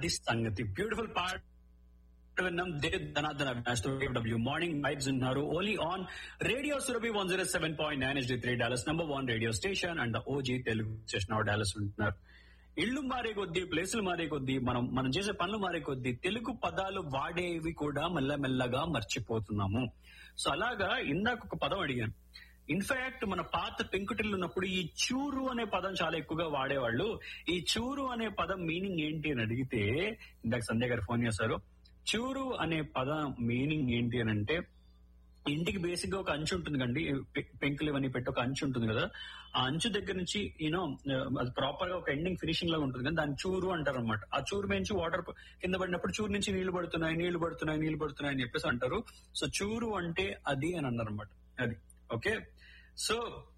అది సంగతి beautiful part విన్నాం దేవ్ ధనాధన డబ్ల్యూ మార్నింగ్ వైబ్స్ ఉన్నారు only on radio Surabhi one zero seven point nine S three dollars number one radio station and O G Telugu station dollars ఉంటున్నారు ఇల్లు మారే కొద్దీ ప్లేసులు మారే కొద్దీ మనం మనం చేసే పనులు మారే కొద్దీ తెలుగు పదాలు వాడేవి కూడా మెల్లమెల్లగా మర్చిపోతున్నాము సో అలాగా ఇందాక ఒక పదం అడిగాను ఇన్ఫాక్ట్ మన పాత పెంకుటిల్లు ఉన్నప్పుడు ఈ చూరు అనే పదం చాలా ఎక్కువగా వాడేవాళ్ళు ఈ చూరు అనే పదం మీనింగ్ ఏంటి అని అడిగితే ఇందాక సంధ్య గారు ఫోన్ చేశారు చూరు అనే పదం మీనింగ్ ఏంటి అని అంటే ఇంటికి బేసిక్ గా ఒక అంచు ఉంటుంది కండి పె- పెంకులు ఇవన్నీ పెట్టి ఒక అంచు ఉంటుంది కదా ఆ అంచు దగ్గర నుంచి యూనో అది ప్రాపర్ గా ఒక ఎండింగ్ ఫినిషింగ్ లాగా ఉంటుంది కదా దాన్ని చూరు అంటారు అనమాట ఆ చూరు నుంచి వాటర్ కింద పడినప్పుడు చూరు నుంచి నీళ్లు పడుతున్నాయి నీళ్లు పడుతున్నాయి నీళ్లు పడుతున్నాయి అని చెప్పేసి అంటారు సో చూరు అంటే అది అని అన్నారు అనమాట అది ఓకే సో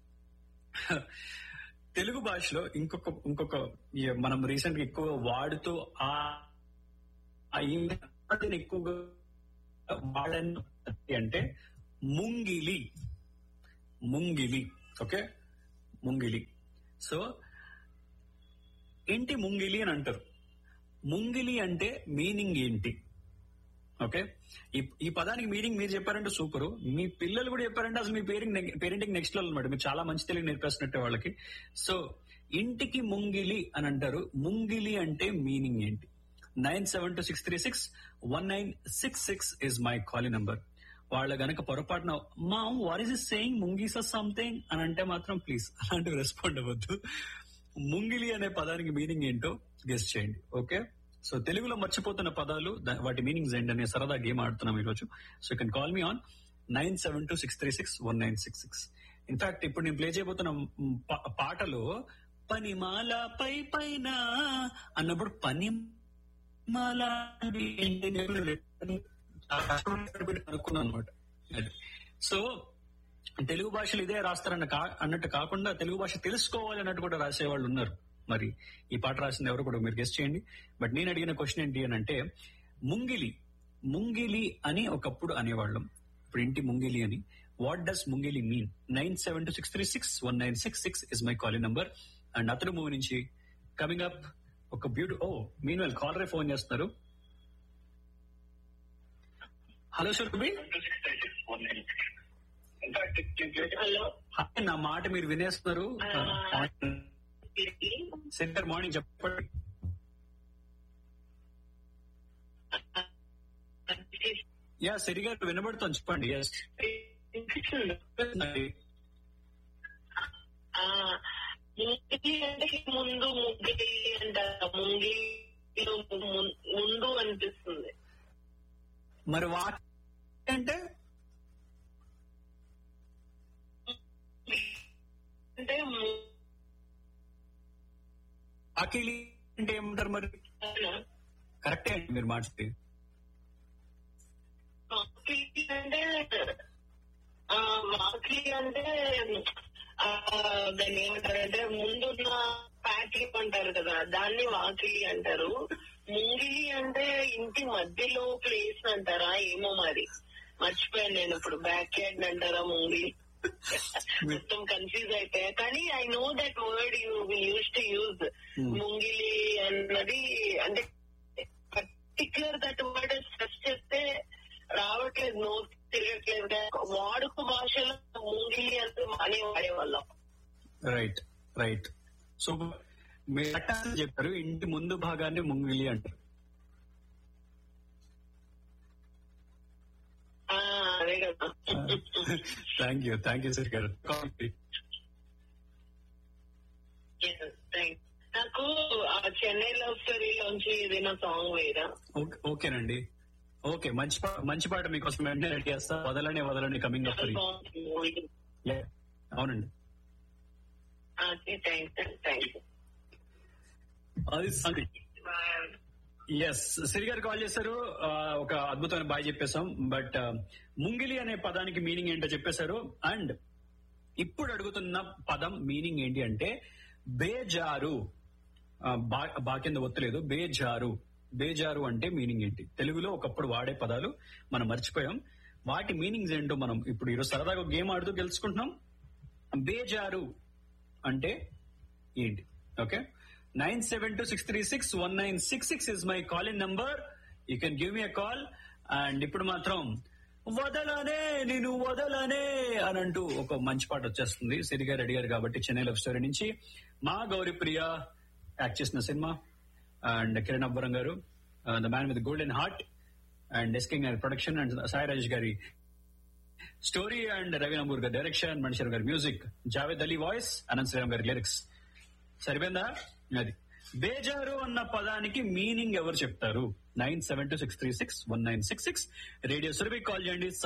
తెలుగు భాషలో ఇంకొక ఇంకొక ఈ మనం రీసెంట్ గా ఎక్కువ వాడుతూ ఆ ఆ ఈ పదాన్ని ఎక్కువగా వాడని అంటే ముంగిలి ముంగిలి ఓకే ముంగిలి సో ఏంటి ముంగిలి అని అంటారు ముంగిలి అంటే మీనింగ్ ఏంటి ఓకే ఈ ఈ పదానికి మీనింగ్ మీరు చెప్పారంటే సూపర్ మీ పిల్లలు కూడా చెప్పారంటే అసలు మీ పేరెంట్ పేరెంటింగ్ నెక్స్ట్ లెవెల్ అనమాట మీరు చాలా మంచి తెలుగు నేర్పేస్తున్నట్టే వాళ్ళకి సో ఇంటికి ముంగిలి అని అంటారు ముంగిలి అంటే మీనింగ్ ఏంటి nine seven two six three six one nine six six is my calling number వాళ్ళ గనక పొరపాటున మా వాట్ ఈస్ ఇస్ సేయింగ్ ముంగీస్ సంథింగ్ అని అంటే మాత్రం ప్లీజ్ అలాంటివి రెస్పాండ్ అవ్వద్దు ముంగిలి అనే పదానికి మీనింగ్ ఏంటో గెస్ట్ చేయండి ఓకే సో తెలుగులో మర్చిపోతున్న పదాలు దా- వాటి మీనింగ్స్ ఏంటనే సరదా గేమ్ ఆడుతున్నాం ఈరోజు so you can call me on nine seven two six three six one nine six six in fact ఇప్పుడు నేను ప్లే చేయబోతున్న మ్, పా- పాటలో పనిమాల పై పైన అన్నప్పుడు పని మాల ఏంటి నేను అనుకున్నాను అనమాట సో తెలుగు భాషలు ఇదే రాస్తారన్న కా అన్నట్టు కాకుండా తెలుగు భాష తెలుసుకోవాలి అన్నట్టు కూడా రాసేవాళ్ళు ఉన్నారు మరి ఈ పాట రాసింది ఎవరు కూడా మీరు గెస్ట్ చేయండి బట్ నేను అడిగిన క్వశ్చన్ ఏంటి అని అంటే ముంగిలి ముంగిలి అని ఒకప్పుడు అనేవాళ్ళం ఇప్పుడు ఇంటి ముంగిలి అని వాట్ డస్ ముంగిలి mean nine seven two six three six one nine six six is my calling number and అతను మూవీ నుంచి కమింగ్ అప్ ఒక బ్యూటి ఓ మీన్ వెల్ కాలరే ఫోన్ చేస్తున్నారు హలో షర్బి హలో హాయ్, నా మాట మీరు వినేస్తున్నారు సెంటర్ మార్నింగ్ చెప్పండి యా సరిగా వినబడుతుంది చెప్పండి ఎస్ ఆ, ముంగిలి అంటే ముందు ముగ్గిలి అంటారు ముంగిలిలో ము- ముందు అనిపిస్తుంది మరి వాక్ అంటే అంటే ము- వాకిలి అంటే ఏమంటారు మరి కరెక్టే అండి మీరు మాట్లాడి వాకిలి అంటే ఆ, వాకిలి అంటే ఆ, దాన్ని ఏమంటారంటే ముందున్న ప్యాకింగ్ అంటారు కదా దాన్ని వాకిలి అంటారు ముంగిలి అంటే ఇంటి మధ్యలో ప్లేస్ అంటారా ఏమో మరి మర్చిపోయాను నేను ఇప్పుడు బ్యాక్ యార్డ్ అంటారా ముంగిలి మొత్తం కన్ఫ్యూజ్ అయిపోయా కానీ I know that word you use to use Hmm. ముంగిలి అన్నది అంటే పర్టికులర్ దట్ వర్డ్ సెర్చ్ చేస్తే రావట్లేదు నో తిరగట్లేదు వాడుక భాషలో ముంగిలి అంటే అనే వాడేవాళ్ళం రైట్ రైట్ సో మీరు కరెక్ట్ ఆన్సర్ చెప్పారు ఇంటి ముందు భాగాన్ని ముంగిలి అంటారు ఆ, అదే కదా thank you thank you sir garu Yes, thanks. నాకు ఆ చెన్నై లవ్ స్టోరీలోంచి ఏదైనా సాంగ్ వేయరా ఓకే- ఓకేనండి ఓకే మంచి పా- మంచి పాట మీకోసం వెంటనే రెడీ చేస్తా వదలనే వదలని కమింగ్ అప్ అవునండి థ్యాంక్స్ థ్యాంక్స్ అది సంగతి ఎస్ సిరి గారు కాల్ చేశారు ఆ, ఒక అద్భుతమైన బాయ్ చెప్పేశాం బట్ ముంగిలి అనే పదానికి మీనింగ్ ఏంటో చెప్పేశారు అండ్ ఇప్పుడు అడుగుతున్న పదం మీనింగ్ ఏంటి అంటే బేజారు ఆ, బా బా కింద ఒత్తలేదు బేజారు బేజారు అంటే మీనింగ్ ఏంటి తెలుగులో ఒకప్పుడు వాడే పదాలు మనం మర్చిపోయాం వాటి మీనింగ్స్ ఏంటో మనం ఇప్పుడు ఈరోజు సరదాగా గేమ్ ఆడుతూ తెలుసుకుంటున్నాం బేజారు అంటే ఏంటి okay nine seven two six three six one nine six six is my call in number you can give me a call and ఇప్పుడు మాత్రం వదలనే నేను వదలనే అని అంటూ ఒక మంచి పాట వచ్చేస్తుంది సిరిగా రెడీ గారు కాబట్టి చెన్నై లవ్ స్టోరీ నుంచి మా గౌరీ ప్రియ యాక్ట్ చేసిన cinema and Kiran Abbavaram garu the man with golden heart and ఎస్కింగ్ గారి ప్రొడక్షన్ అండ్ సాయి రాజేష్ గారి స్టోరీ అండ్ రవి నంబూర్ గారి డైరెక్షన్ మణిశర్ గారి మ్యూజిక్ జావేద్ అలీ వాయిస్ అనంత్ శ్రీరామ్ గారి లిరిక్స్ సరిపోయిందా అది బేజారు అన్న పదానికి మీనింగ్ ఎవరు చెప్తారు nine seven two six three six one nine six six radio Surabhi call చేయండి